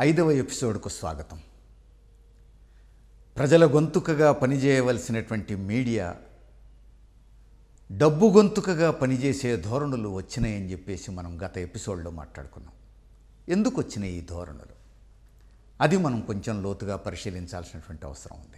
ఐదవ ఎపిసోడ్కు స్వాగతం ప్రజల గొంతుకగా పనిచేయవలసినటువంటి మీడియా డబ్బు గొంతుకగా పనిచేసే ధోరణులు వచ్చినాయని చెప్పేసి మనం గత ఎపిసోడ్లో మాట్లాడుకున్నాం ఎందుకు వచ్చినాయి ఈ ధోరణులు అది మనం కొంచెం లోతుగా పరిశీలించాల్సినటువంటి అవసరం ఉంది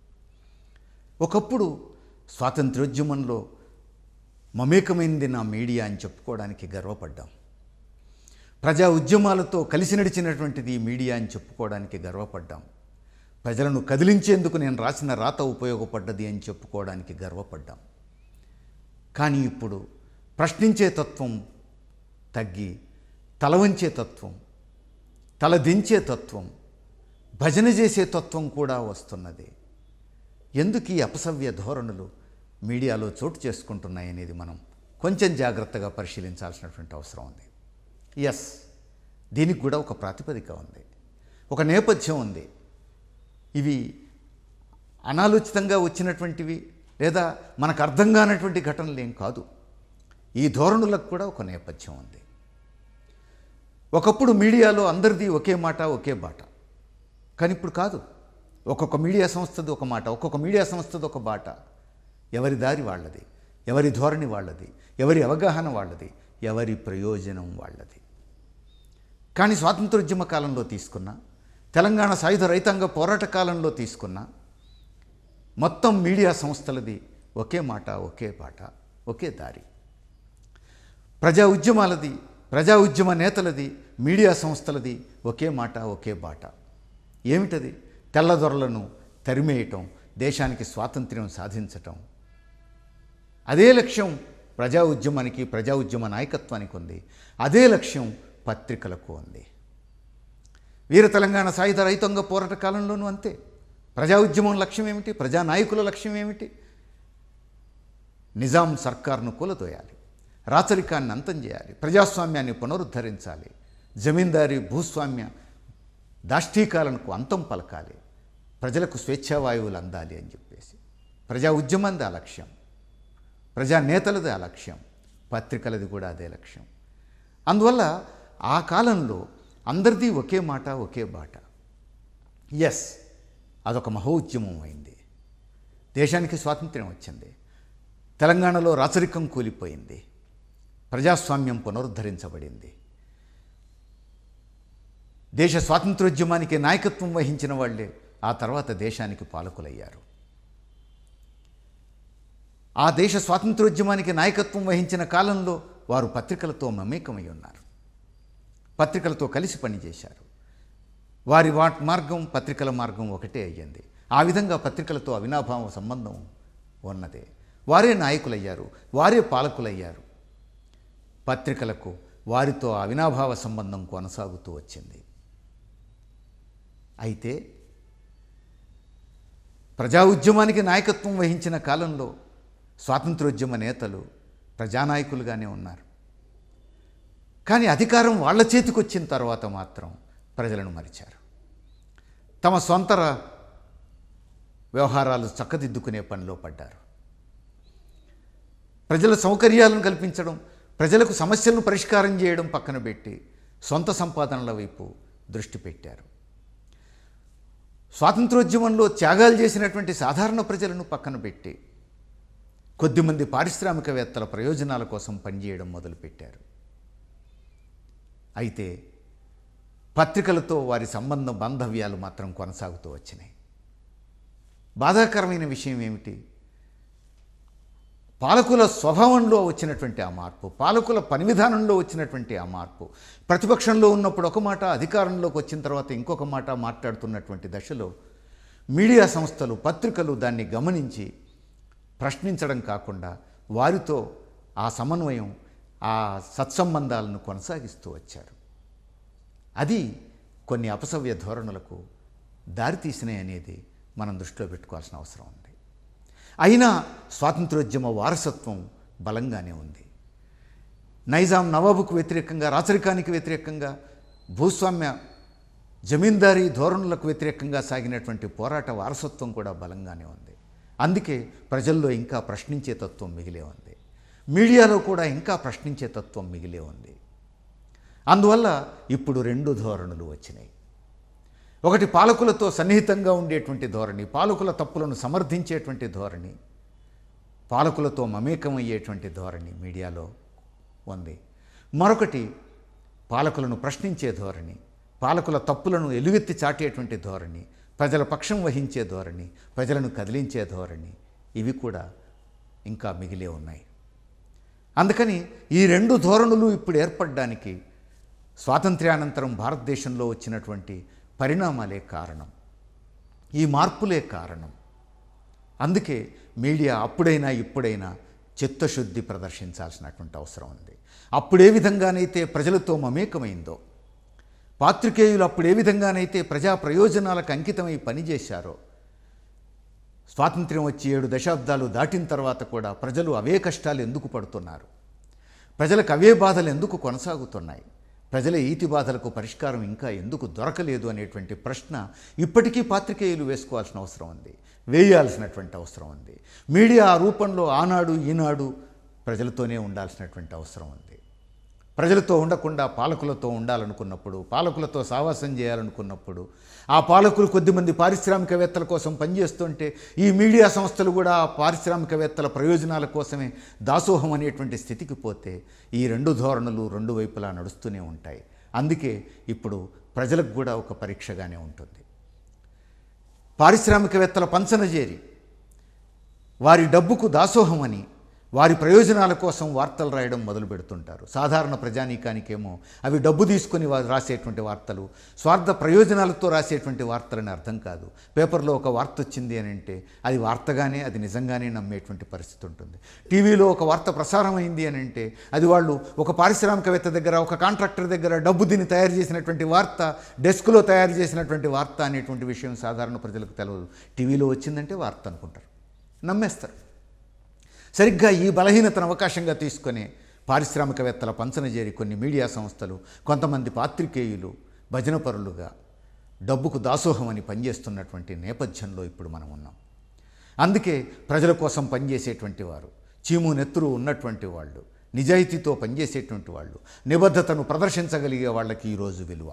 ఒకప్పుడు స్వాతంత్ర్యోద్యమంలో మమేకమైంది నా మీడియా అని చెప్పుకోవడానికి గర్వపడ్డాం ప్రజా ఉద్యమాలతో కలిసి నడిచినటువంటిది ఈ మీడియా అని చెప్పుకోవడానికి గర్వపడ్డాం ప్రజలను కదిలించేందుకు నేను రాసిన రాత ఉపయోగపడ్డది అని చెప్పుకోవడానికి గర్వపడ్డాం కానీ ఇప్పుడు ప్రశ్నించే తత్వం తగ్గి తల వంచే తత్వం తల దించే తత్వం భజన చేసే తత్వం కూడా వస్తున్నది ఎందుకు ఈ అపసవ్య ధోరణులు మీడియాలో చోటు చేసుకుంటున్నాయనేది మనం కొంచెం జాగ్రత్తగా పరిశీలించాల్సినటువంటి అవసరం ఉంది ఎస్ దీనికి కూడా ఒక ప్రాతిపదిక ఉంది ఒక నేపథ్యం ఉంది ఇవి అనాలోచితంగా వచ్చినటువంటివి లేదా మనకు అర్థం కానటువంటి ఘటనలు ఏం కాదు ఈ ధోరణులకు కూడా ఒక నేపథ్యం ఉంది ఒకప్పుడు మీడియాలో అందరిది ఒకే మాట ఒకే బాట కానీ ఇప్పుడు కాదు ఒక్కొక్క మీడియా సంస్థది ఒక మాట ఒక్కొక్క మీడియా సంస్థది ఒక బాట ఎవరి దారి వాళ్ళది ఎవరి ధోరణి వాళ్ళది ఎవరి అవగాహన వాళ్ళది ఎవరి ప్రయోజనం వాళ్ళది కానీ స్వాతంత్రోద్యమ కాలంలో తీసుకున్న తెలంగాణ సాయుధ రైతాంగ పోరాట కాలంలో తీసుకున్న మొత్తం మీడియా సంస్థలది ఒకే మాట ఒకే పాట ఒకే దారి ప్రజా ఉద్యమాలది ప్రజా ఉద్యమ నేతలది మీడియా సంస్థలది ఒకే మాట ఒకే బాట ఏమిటది తెల్లదొరలను తరిమేయటం దేశానికి స్వాతంత్ర్యం సాధించటం అదే లక్ష్యం ప్రజా ఉద్యమానికి ప్రజా ఉద్యమ నాయకత్వానికి ఉంది అదే లక్ష్యం పత్రికలకు ఉంది వీర తెలంగాణ సాయుధ రైతాంగ పోరాట కాలంలోనూ అంతే ప్రజా ఉద్యమం లక్ష్యం ఏమిటి ప్రజా నాయకుల లక్ష్యం ఏమిటి నిజాం సర్కార్ను కూలదోయాలి రాచరికాన్ని అంతం చేయాలి ప్రజాస్వామ్యాన్ని పునరుద్ధరించాలి జమీందారీ భూస్వామ్య దాష్టీకాలకు అంతం పలకాలి ప్రజలకు స్వేచ్ఛావాయువులు అందాలి అని చెప్పేసి ప్రజా ఉద్యమంది ఆ లక్ష్యం ప్రజా నేతలది ఆ లక్ష్యం పత్రికలది కూడా అదే లక్ష్యం అందువల్ల ఆ కాలంలో అందరిది ఒకే మాట ఒకే బాట ఎస్ అదొక మహోద్యమం అయింది దేశానికి స్వాతంత్ర్యం వచ్చింది తెలంగాణలో రాచరికం కూలిపోయింది ప్రజాస్వామ్యం పునరుద్ధరించబడింది దేశ స్వాతంత్రోద్యమానికి నాయకత్వం వహించిన వాళ్ళే ఆ తర్వాత దేశానికి పాలకులయ్యారు ఆ దేశ స్వాతంత్రోద్యమానికి నాయకత్వం వహించిన కాలంలో వారు పత్రికలతో మమేకమై ఉన్నారు పత్రికలతో కలిసి పనిచేశారు వారి వా మార్గం పత్రికల మార్గం ఒకటే అయ్యింది ఆ విధంగా పత్రికలతో అవినాభావ సంబంధం ఉన్నదే వారే నాయకులయ్యారు వారే పాలకులయ్యారు పత్రికలకు వారితో అవినాభావ సంబంధం కొనసాగుతూ వచ్చింది అయితే ప్రజా ఉద్యమానికి నాయకత్వం వహించిన కాలంలో స్వాతంత్రోద్యమ నేతలు ప్రజానాయకులుగానే ఉన్నారు కానీ అధికారం వాళ్ళ చేతికి వచ్చిన తర్వాత మాత్రం ప్రజలను మరిచారు తమ సొంత వ్యవహారాలు చక్కదిద్దుకునే పనిలో పడ్డారు ప్రజల సౌకర్యాలను కల్పించడం ప్రజలకు సమస్యలను పరిష్కారం చేయడం పక్కన పెట్టి సొంత సంపాదనల వైపు దృష్టి పెట్టారు స్వాతంత్రోద్యమంలో త్యాగాలు చేసినటువంటి సాధారణ ప్రజలను పక్కన పెట్టి కొద్దిమంది పారిశ్రామికవేత్తల ప్రయోజనాల కోసం పనిచేయడం మొదలుపెట్టారు అయితే పత్రికలతో వారి సంబంధ బాంధవ్యాలు మాత్రం కొనసాగుతూ వచ్చినాయి బాధాకరమైన విషయం ఏమిటి పాలకుల స్వభావంలో వచ్చినటువంటి ఆ మార్పు పాలకుల పని విధానంలో వచ్చినటువంటి ఆ మార్పు ప్రతిపక్షంలో ఉన్నప్పుడు ఒక మాట అధికారంలోకి వచ్చిన తర్వాత ఇంకొక మాట మాట్లాడుతున్నటువంటి దశలో మీడియా సంస్థలు పత్రికలు దాన్ని గమనించి ప్రశ్నించడం కాకుండా వారితో ఆ సమన్వయం ఆ సత్సంబంధాలను కొనసాగిస్తూ వచ్చారు అది కొన్ని అపసవ్య ధోరణులకు దారితీసినాయి అనేది మనం దృష్టిలో పెట్టుకోవాల్సిన అవసరం ఉంది అయినా స్వాతంత్రోద్యమ వారసత్వం బలంగానే ఉంది నైజాం నవాబుకు వ్యతిరేకంగా రాచరికానికి వ్యతిరేకంగా భూస్వామ్య జమీందారీ ధోరణులకు వ్యతిరేకంగా సాగినటువంటి పోరాట వారసత్వం కూడా బలంగానే ఉంది అందుకే ప్రజల్లో ఇంకా ప్రశ్నించే తత్వం మిగిలే ఉంది మీడియాలో కూడా ఇంకా ప్రశ్నించే తత్వం మిగిలే ఉంది అందువల్ల ఇప్పుడు రెండు ధోరణులు వచ్చినాయి ఒకటి పాలకులతో సన్నిహితంగా ఉండేటువంటి ధోరణి పాలకుల తప్పులను సమర్థించేటువంటి ధోరణి పాలకులతో మమేకమయ్యేటువంటి ధోరణి మీడియాలో ఉంది మరొకటి పాలకులను ప్రశ్నించే ధోరణి పాలకుల తప్పులను ఎలుగెత్తి చాటేటువంటి ధోరణి ప్రజల పక్షం వహించే ధోరణి ప్రజలను కదిలించే ధోరణి ఇవి కూడా ఇంకా మిగిలే ఉన్నాయి అందుకని ఈ రెండు ధోరణులు ఇప్పుడు ఏర్పడడానికి స్వాతంత్ర్యానంతరం భారతదేశంలో వచ్చినటువంటి పరిణామాలే కారణం ఈ మార్పులే కారణం అందుకే మీడియా అప్పుడైనా ఇప్పుడైనా చిత్తశుద్ధి ప్రదర్శించాల్సినటువంటి అవసరం ఉంది అప్పుడే విధంగానైతే ప్రజలతో మమేకమైందో పాత్రికేయులు అప్పుడు ఏ విధంగానైతే ప్రజా ప్రయోజనాలకు అంకితమై పనిచేశారో స్వాతంత్ర్యం వచ్చి ఏడు దశాబ్దాలు దాటిన తర్వాత కూడా ప్రజలు అవే కష్టాలు ఎందుకు పడుతున్నారు ప్రజలకు అవే బాధలు ఎందుకు కొనసాగుతున్నాయి ప్రజల ఈతి బాధలకు పరిష్కారం ఇంకా ఎందుకు దొరకలేదు అనేటువంటి ప్రశ్న ఇప్పటికీ పాత్రికేయులు వేసుకోవాల్సిన అవసరం ఉంది వేయాల్సినటువంటి అవసరం ఉంది మీడియా ఆ రూపంలో ఆనాడు ఈనాడు ప్రజలతోనే ఉండాల్సినటువంటి అవసరం ఉంది ప్రజలతో ఉండకుండా పాలకులతో ఉండాలనుకున్నప్పుడు పాలకులతో సావాసం చేయాలనుకున్నప్పుడు ఆ పాలకులు కొద్దిమంది పారిశ్రామికవేత్తల కోసం పనిచేస్తుంటే ఈ మీడియా సంస్థలు కూడా ఆ పారిశ్రామికవేత్తల ప్రయోజనాల కోసమే దాసోహం అనేటువంటి స్థితికి పోతే ఈ రెండు ధోరణులు రెండు వైపులా నడుస్తూనే ఉంటాయి అందుకే ఇప్పుడు ప్రజలకు కూడా ఒక పరీక్షగానే ఉంటుంది పారిశ్రామికవేత్తల పంచన చేరి వారి డబ్బుకు దాసోహమని వారి ప్రయోజనాల కోసం వార్తలు రాయడం మొదలు పెడుతుంటారు సాధారణ ప్రజానీకానికేమో అవి డబ్బు తీసుకొని వారు రాసేటువంటి వార్తలు స్వార్థ ప్రయోజనాలతో రాసేటువంటి వార్తలని అర్థం కాదు పేపర్లో ఒక వార్త వచ్చింది అని అంటే అది వార్తగానే అది నిజంగానే నమ్మేటువంటి పరిస్థితి ఉంటుంది టీవీలో ఒక వార్త ప్రసారం అయింది అని అంటే అది వాళ్ళు ఒక పారిశ్రామికవేత్త దగ్గర ఒక కాంట్రాక్టర్ దగ్గర డబ్బు దీన్ని తయారు చేసినటువంటి వార్త డెస్క్లో తయారు చేసినటువంటి వార్త అనేటువంటి విషయం సాధారణ ప్రజలకు తెలియదు టీవీలో వచ్చిందంటే వార్త అనుకుంటారు నమ్మేస్తారు సరిగ్గా ఈ బలహీనతను అవకాశంగా తీసుకొని పారిశ్రామికవేత్తల పంచన చేరి కొన్ని మీడియా సంస్థలు కొంతమంది పాత్రికేయులు భజనపరులుగా డబ్బుకు దాసోహమని పనిచేస్తున్నటువంటి నేపథ్యంలో ఇప్పుడు మనం ఉన్నాం అందుకే ప్రజల కోసం పనిచేసేటువంటి వారు చీము నెత్తురు ఉన్నటువంటి వాళ్ళు నిజాయితీతో పనిచేసేటువంటి వాళ్ళు నిబద్ధతను ప్రదర్శించగలిగే వాళ్ళకి ఈరోజు విలువ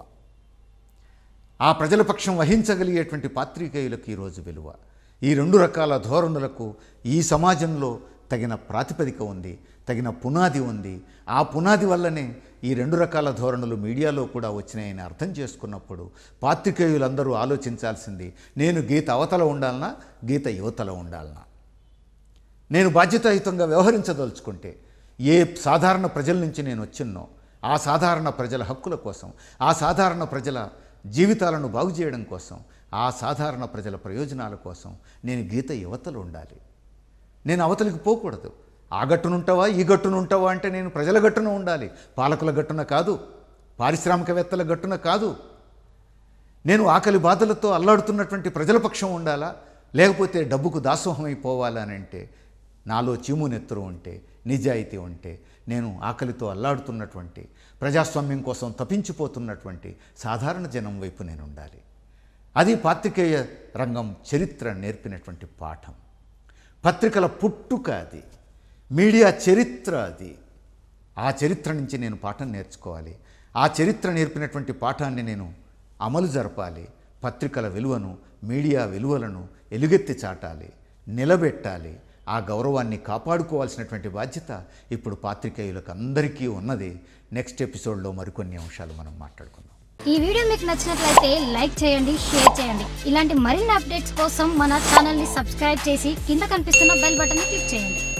ఆ ప్రజల పక్షం వహించగలిగేటువంటి పాత్రికేయులకు ఈరోజు విలువ ఈ రెండు రకాల ధోరణులకు ఈ సమాజంలో తగిన ప్రాతిపదిక ఉంది తగిన పునాది ఉంది ఆ పునాది వల్లనే ఈ రెండు రకాల ధోరణులు మీడియాలో కూడా వచ్చినాయని అర్థం చేసుకున్నప్పుడు పాత్రికేయులందరూ ఆలోచించాల్సింది నేను గీత అవతల ఉండాలనా గీత యువతల ఉండాలనా నేను బాధ్యతాయుతంగా వ్యవహరించదలుచుకుంటే ఏ సాధారణ ప్రజల నుంచి నేను వచ్చిన్నో ఆ సాధారణ ప్రజల హక్కుల కోసం ఆ సాధారణ ప్రజల జీవితాలను బాగు చేయడం కోసం ఆ సాధారణ ప్రజల ప్రయోజనాల కోసం నేను గీత యువతలు ఉండాలి నేను అవతలికి పోకూడదు ఆ గట్టునుంటావా ఈ గట్టునుంటావా అంటే నేను ప్రజల గట్టున ఉండాలి పాలకుల గట్టున కాదు పారిశ్రామికవేత్తల గట్టున కాదు నేను ఆకలి బాధలతో అల్లాడుతున్నటువంటి ప్రజల పక్షం ఉండాలా లేకపోతే డబ్బుకు దాసోహమైపోవాలా అని అంటే నాలో చీము నెత్తురు ఉంటే నిజాయితీ ఉంటే నేను ఆకలితో అల్లాడుతున్నటువంటి ప్రజాస్వామ్యం కోసం తప్పించిపోతున్నటువంటి సాధారణ జనం వైపు నేను ఉండాలి అది పాత్రికేయ రంగం చరిత్ర నేర్పినటువంటి పాఠం పత్రికల పుట్టుక అది మీడియా చరిత్ర అది ఆ చరిత్ర నుంచి నేను పాఠం నేర్చుకోవాలి ఆ చరిత్ర నేర్పినటువంటి పాఠాన్ని నేను అమలు జరపాలి పత్రికల విలువను మీడియా విలువలను ఎలుగెత్తి చాటాలి నిలబెట్టాలి ఆ గౌరవాన్ని కాపాడుకోవాల్సినటువంటి బాధ్యత ఇప్పుడు పాత్రికేయులకు అందరికీ ఉన్నది నెక్స్ట్ ఎపిసోడ్లో మరికొన్ని అంశాలు మనం మాట్లాడుకుందాం ఈ వీడియో మీకు నచ్చినట్లయితే లైక్ చేయండి షేర్ చేయండి ఇలాంటి మరిన్ని అప్డేట్స్ కోసం మన ఛానల్ ని సబ్స్క్రైబ్ చేసి కింద కనిపిస్తున్న బెల్ బటన్ ని క్లిక్ చేయండి